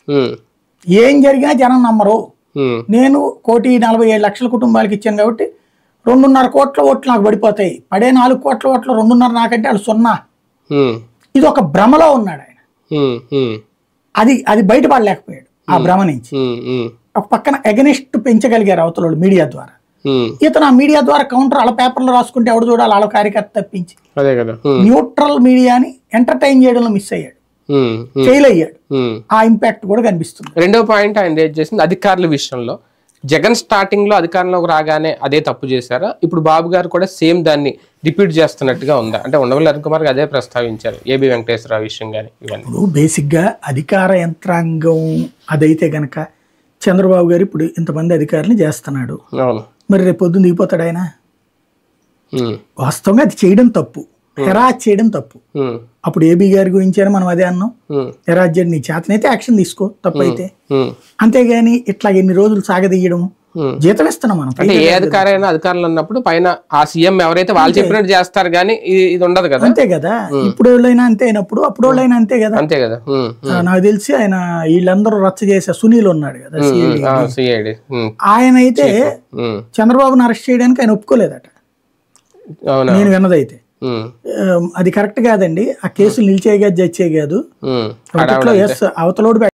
ఉమ్, ఏం జరిగినా జనం నమ్మరు ఉమ్, నేను కోటి నలభై ఏడు లక్షల కుటుంబాలకు ఇచ్చాను కాబట్టి రెండున్నర కోట్ల ఓట్లు నాకు పడిపోతాయి పడే నాలుగు కోట్ల ఓట్లు రెండున్నర నాకంటే వాళ్ళు సున్నా ఉమ్, ఇది ఒక భ్రమలో ఉన్నాడు ఆయన ఉమ్, ఉమ్, అది అది బయటపడలేకపోయాడు ఆ భ్రమ నుంచి ఉమ్, ఉమ్, ఒక పక్కన ఎగనిస్ట్ పెంచగలిగారు అవతల మీడియా ద్వారా ఉమ్, ఇతను ఆ మీడియా ద్వారా కౌంటర్ వాళ్ళ పేపర్లో రాసుకుంటే ఎవడు చూడాలి వాళ్ళ కార్యకర్త తప్పించి అదే కదా ఉమ్, న్యూట్రల్ మీడియాని ఎంటర్టైన్ చేయడంలో మిస్ అయ్యాడు ఉమ్, ఉమ్, ఫెయిల్ అయ్యాడు ఉమ్. ఆ ఇంపాక్ట్ కూడా కనిపిస్తుంది రెండో పాయింట్ ఆయన రేట్ చేసింది అధికారుల విషయంలో జగన్ స్టార్టింగ్ లో అధికారంలోకి రాగానే అదే తప్పు చేశారా ఇప్పుడు బాబు గారు కూడా సేమ్ దాన్ని రిపీట్ చేస్తున్నట్టుగా ఉందా అంటే ఉండవల్లి అరుణ్ కుమార్ అదే ప్రస్తావించారు ఏబి వెంకటేశ్వరరావు విషయం కానీ ఇవన్నీ ఇప్పుడు బేసిక్గా అధికార యంత్రాంగం అదైతే గనక చంద్రబాబు గారు ఇప్పుడు ఇంతమంది అధికారులు చేస్తున్నాడు అవును మరి రేపు పొద్దున్న దిగిపోతాడు ఆయన ఉమ్, వాస్తవంగా అది చేయడం తప్పు హెరాజ్ చేయడం తప్పు ఉమ్, అప్పుడు ఏబీ గారి గురించి అని మనం అదే అన్నాం ఉమ్, హెరాజ్ చేయడం నీ చేతనైతే యాక్షన్ తీసుకో తప్పు అయితే ఉమ్, అంతేగాని ఇట్లా ఎన్ని రోజులు సాగదీయడం ఉమ్. జీతం ఇస్తున్నాం మనం అంటే ఏ అధికారైనా అధికారులు అన్నప్పుడు పైన ఆ సీఎం ఎవరైతే వాళ్ళు చెప్పినట్టు చేస్తారు కానీ ఇది ఇది ఉండదు కదా అంతే కదా ఇప్పుడు వాళ్ళైనా అంతే అయినప్పుడు అప్పుడు వాళ్ళైనా అంతే కదా అంతే కదా ఉమ్, ఆ, నాకు తెలిసి ఆయన వీళ్ళందరూ రచ్చ చేసే సునీల్ ఉన్నాడు కదా CID. సిఐడి ఆయన అయితే చంద్రబాబును అరెస్ట్ చేయడానికి ఆయన ఒప్పుకోలేదట అవునా నేను విన్నదైతే ఉమ్, ఆ, అది కరెక్ట్ కాదండి ఆ కేసులు నిలిచే కాదు జడ్జ్ కాదు ఉమ్. అప్పట్లో ఎస్ అవతలోడు